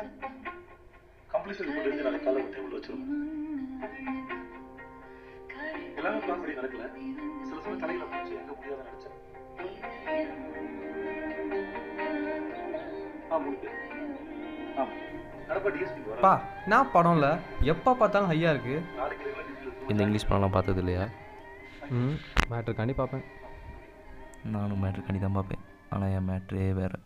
Completion report எழுதி நாளைக்கு காலையில் டேபிள் வச்சிருவோம் எல்லாமே பிளான் படி நடக்கல சில சமயம் தலையில போச்சு எங்க முடியாத நினைச்சேன் ஆ முடியுது ஆமா நடப்பா டிஎஸ்பி பா வரேன் நான் படம்ல எப்போ பார்த்தாலும் ஹையாக இருக்குது நாளைக்கு ரெகுலர் டியூட்டியில் இந்த இங்கிலீஷ் படம்லாம் பார்த்தது இல்லையா ம் மேட்ருக்காண்டி பார்ப்பேன் நானும் மேட்ரு கண்டி தான் பார்ப்பேன் ஆனால் என் மேட்ரே வேறு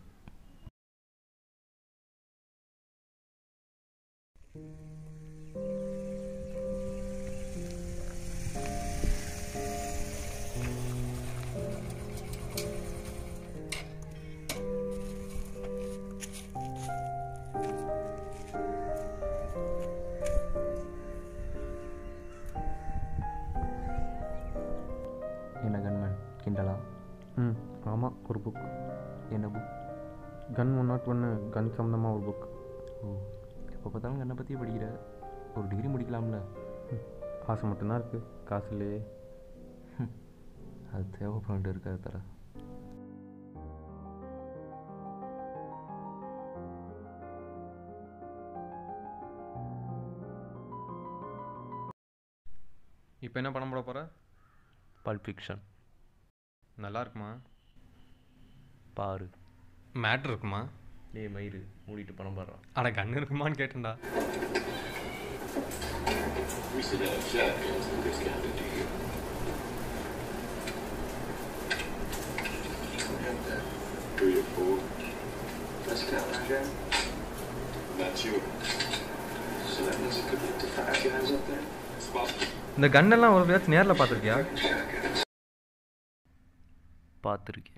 என்ன கன்மேன் கிண்டலா ம் ஆமாம் ஒரு புக் என்ன புக் கன் ஒன் நாட் ஒன்று கன் சம்மந்தமாக ஒரு புக் ஓ எப்போ பார்த்தாலும் கண்ணை பற்றியே படிக்கிற ஒரு டிகிரி முடிக்கலாம்ல ஆசை மட்டும்தான் இருக்குது காசு இல்லையே அது தேவைப்பட்டு இருக்காது தர இப்போ என்ன படம் போட போகிற பல்ப் ஃபிக்ஷன் நல்லா இருக்குமா பாரு மேட்ரு இருக்குமா டே மயிறு மூடிட்டு படம் பாடுறான் அட கன் இருக்குமான்னு கேட்டேன்டா We should have champions in this kind of deal. We have that three or four. Let's count that guy. Not you. So that means it could be up to five guys up there. It's possible. இந்த கன்னெல்லாம் ஒரு பேச்சு நேரில் பார்த்துருக்கியா பார்த்துருக்கேன்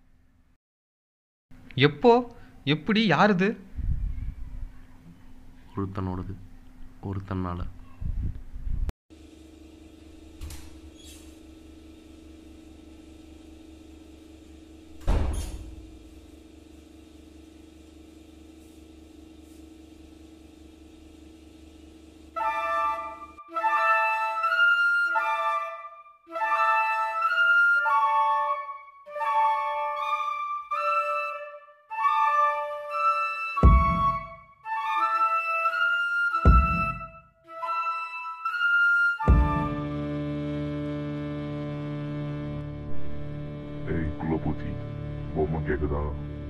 எப்போ எப்படி யாருது ஒருத்தனோடது ஒருத்தனால ஏய் குலபூச்சி பொம்மை கேக்குதா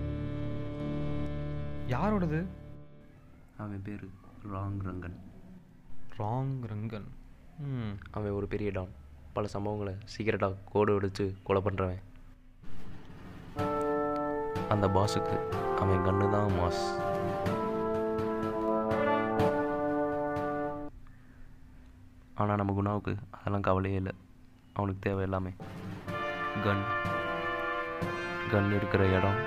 யாரோடது அவன் பேர் ராங் ரங்கன் ராங் ரங்கன் ம் அவன் ஒரு பெரிய டான் பல சம்பவங்களை சீக்கிரட்டாக கோடு வெடிச்சு கொலை பண்ணுறவன் அந்த பாஸுக்கு அவன் கன்று தான் மாஸ் ஆனால் நம்ம குணாவுக்கு அதெல்லாம் கவலையே இல்லை அவனுக்கு தேவை எல்லாமே கன் கன் இருக்கிற இடம்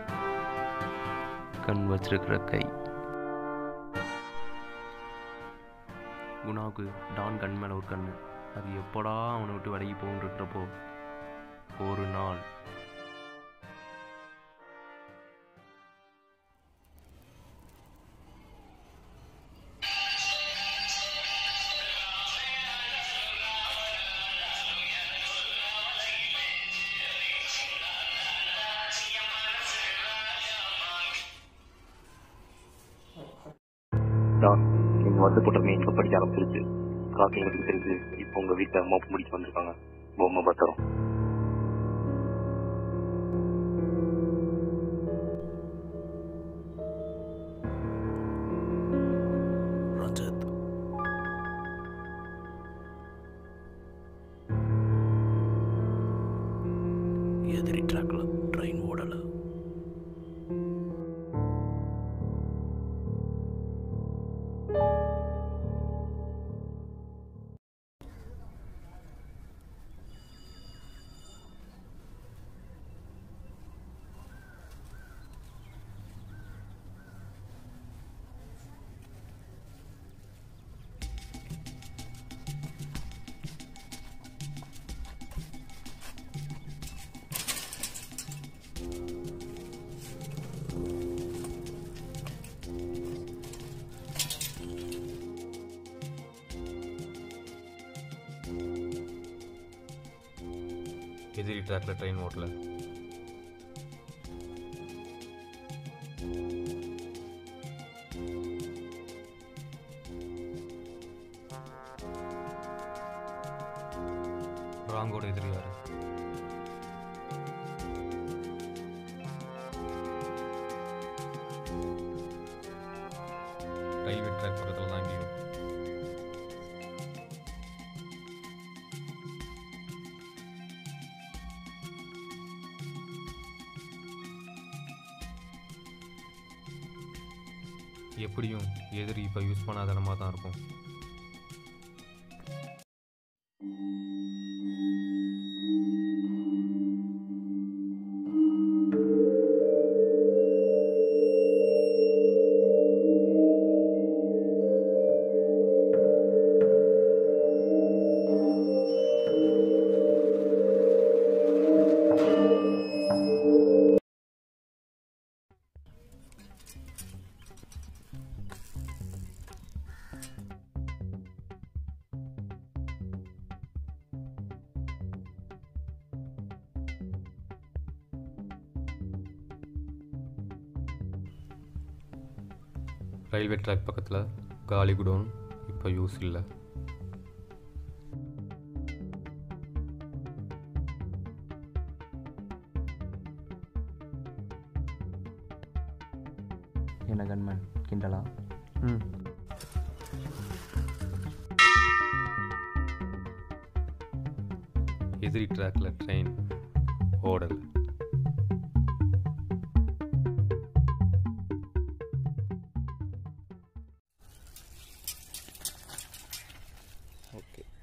கன் வச்சிருக்கிற கை குணாவுக்கு டான் கண் மேலே ஒரு கண்ணு அது எப்போடா அவனை விட்டு விலகி போகுன்னு இருக்கிறப்போ ஒரு நாள் டான் நீங்க வந்து போட்டமே இப்ப படிக்க ஆரம்பிச்சிருச்சு காக்கி எனக்கு தெரிஞ்சு இப்போ உங்க வீட்டுல மோப்பு முடிச்சு வந்திருக்காங்க பொம்மை பத்திரம் ரஞ்சித் எதிரி ட்ராக்ல ட்ரெயின் ஓடலை எதிரி ட்ராக்ல ட்ரெயின் ஓட்டல ராங்கோட எதிரி யாரு ரயில்வே ட்ராக் பக்கத்தில் தான் எங்கேயும் எப்படியும் எதிரி இப்போ யூஸ் பண்ணாத இடமா தான் இருக்கும் ரயில்வே ட்ராக் பக்கத்தில் காலி குடோன் இப்போ யூஸ் இல்லை என்ன கன்மன் கிண்டலா ம் எதிரி ட்ராக்ல ட்ரெயின் ஓடலை ஓகே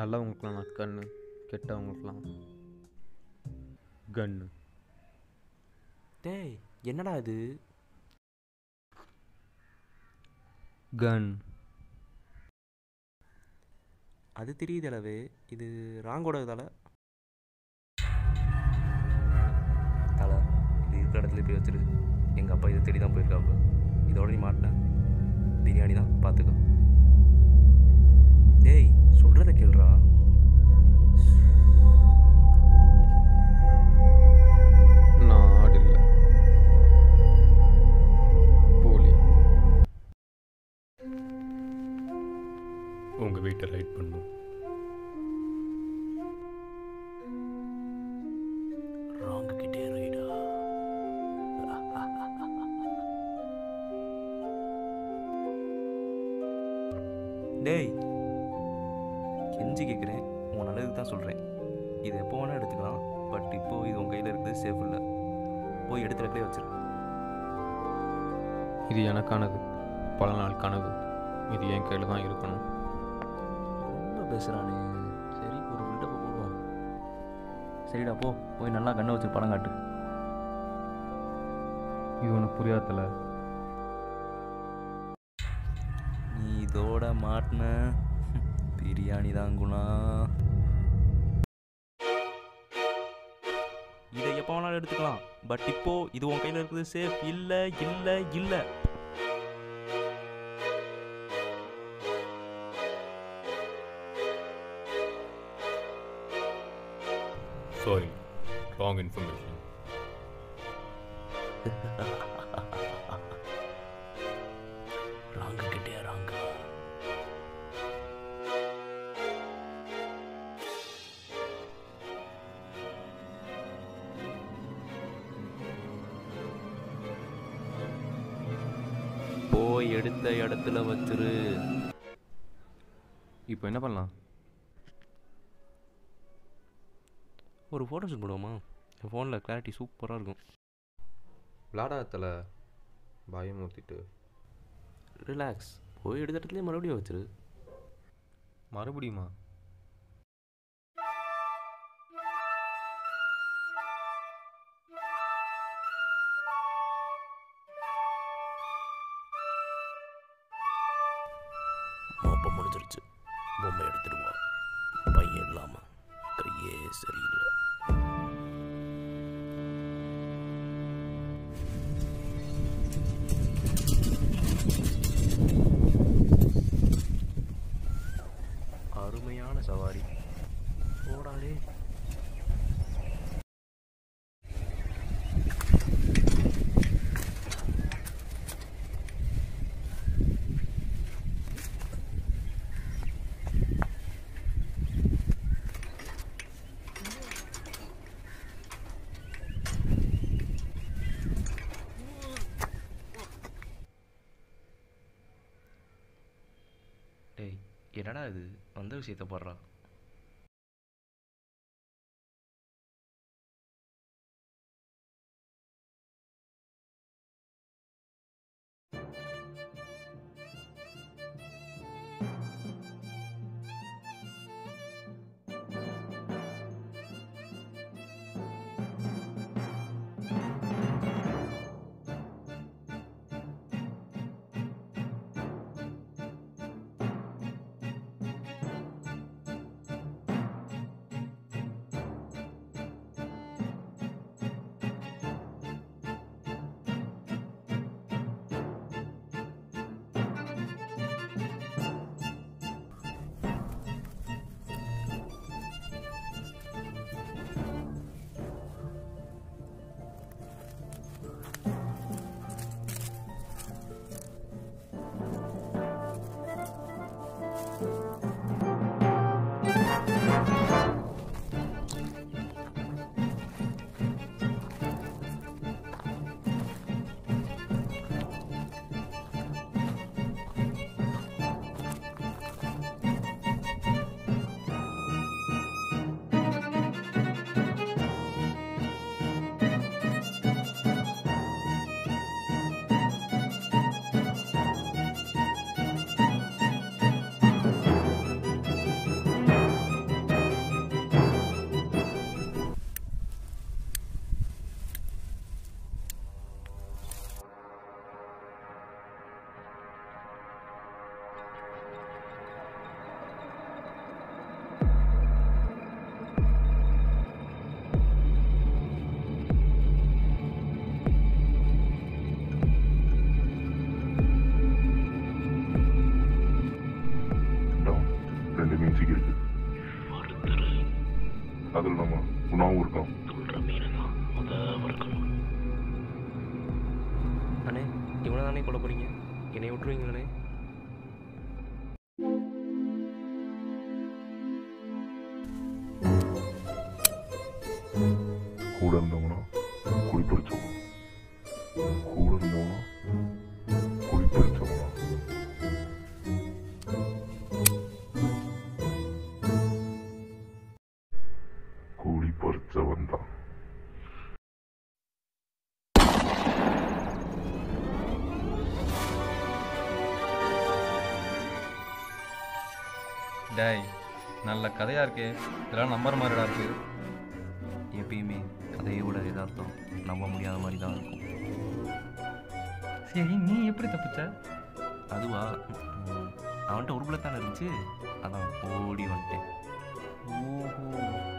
நல்லவங்களுக்குலாம் நான் கண்ணு கெட்டவங்களுக்குலாம் கன்னு டேய் என்னடா இது கன் அது தெரியுது அளவு இது ராங்கோட தலை தலை இது இருக்கிற இடத்துல போய் வச்சிரு எங்கள் அப்பா இதை தேடி தான் போயிருக்காப்பு இதோட நீ மாட்டினேன் பிரியாணி தான் பார்த்துக்கோ டேய் சொல்கிறத கேள்றா நான் ஆடு இல்லை போலி உங்கள் வீட்டை ரைட் பண்ணும் ராங்கு கிட்டே ரைடா டேய் கெஞ்சி கேட்குறேன் உன் நல்லதுக்கு தான் சொல்கிறேன் இது எப்போ வேணால் எடுத்துக்கலாம் பட் இப்போ இது உன் கையில் இருக்குது சேஃப் இல்லை போய் எடுத்து இடத்துல வச்சிரு இது எனக்கானது பல நாள் கனவு இது என் கையில் தான் இருக்கணும் ரொம்ப பேசுகிறானே சரி ஒரு பில்டப் போடுவோம் சரிடா போ போய் நல்லா கண்ணை வச்சு படம் காட்டு இது உனக்கு புரியாதல நீ இதோட மாட்டின பிரியாணி தான் குணா இதை எப்போ வேணாலும் எடுத்துக்கலாம் பட் இப்போ இது உன் கையில் இருக்குது சேஃப் இல்லை இல்லை இல்லை சாரி ராங் இன்ஃபர்மேஷன் ராங்க கிட்டே ராங்க போய் எடுத்த இடத்துல வச்சிரு இப்போ என்ன பண்ணலாம் ஒரு ஃபோட்டோ ஷூட் பண்ணுவோமா என் ஃபோனில் கிளாரிட்டி சூப்பராக இருக்கும் விளாடாதல பயம் ஊற்றிட்டு ரிலாக்ஸ் போய் எடுத்த இடத்துலயே மறுபடியும் வச்சிரு மறுபடியுமா மோப்பம் முடிஞ்சிருச்சு பொம்மை எடுத்துடுவா பையன் இல்லாம கையே சரியில்லை அருமையான சவாரி ஓடாடே டேய் என்னடா இது வந்த விஷயத்த போடுறா அண்ணே இவனை தானே கொல்ல போகிறீங்க என்னை விட்டுருவீங்களே கூட இருந்தவனா குடிப்பறிச்சவனா கூட இருந்தவனா குடிப்பறிச்சவனா கூலி பறிச்சவன் தான் டேய் நல்ல கதையாக இருக்கே இதெல்லாம் நம்புற மாதிரிடா இருக்கு எப்பயுமே கதையோட எதார்த்தம் நம்ப முடியாத மாதிரி தான் இருக்கும் சரி நீ எப்படி தப்பிச்ச அதுவா ம், அவன்கிட்ட ஒரு புள்ள தானே இருந்துச்சு அதான் ஓடி வந்துட்டேன் ஓஹோ